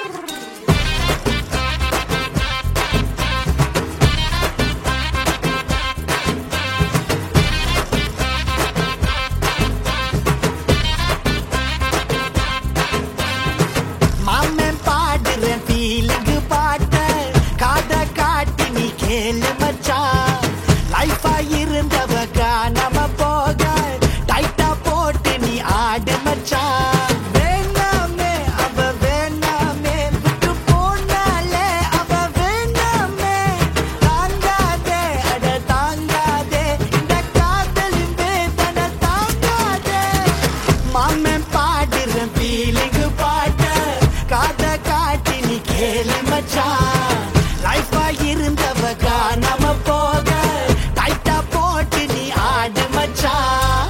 மாமன் பாடுறேன் ஃபீலிங்கு பாட்ட காத காட்டி நீ கேளு மச்சான் லைஃபா இருந்தவ காணாம போக டைட்டா போட்டு நீ ஆடு மச்சான் வேணாமே அவ வேணாமே விட்டு போனாலே அவ வேணாமே தாங்காதே அட தாங்காதே இந்த காதலின் வேதனை தாங்காதே மாமன் பாடுறேன் ஃபீலிங்கு பாட்ட காத காட்டி நீ கேளு மச்சான் லைஃபா இருந்தவ காணாம போக டைட்டா போட்டு நீ ஆடு மச்சான்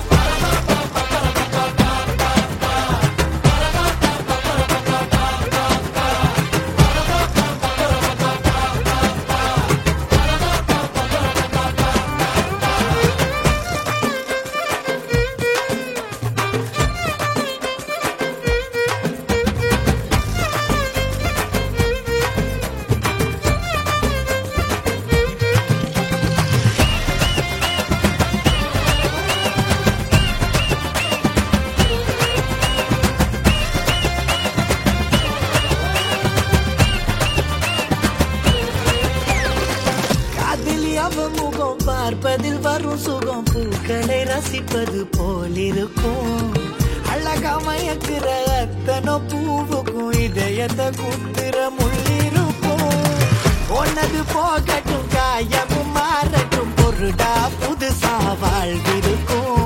காதலி அவ முகம் பார்ப்பதில் வரும் சுகம் பூக்களை ரசிப்பது போலிருக்கும் அழகா மயக்குற அத்தனை பூவுக்கும் இதயத்தை குத்துற முள்ளிருக்கும் ஒன்னது போகட்டும் காயமும் மாறட்டும் பொருடா புதுசா வாழ்விருக்கும்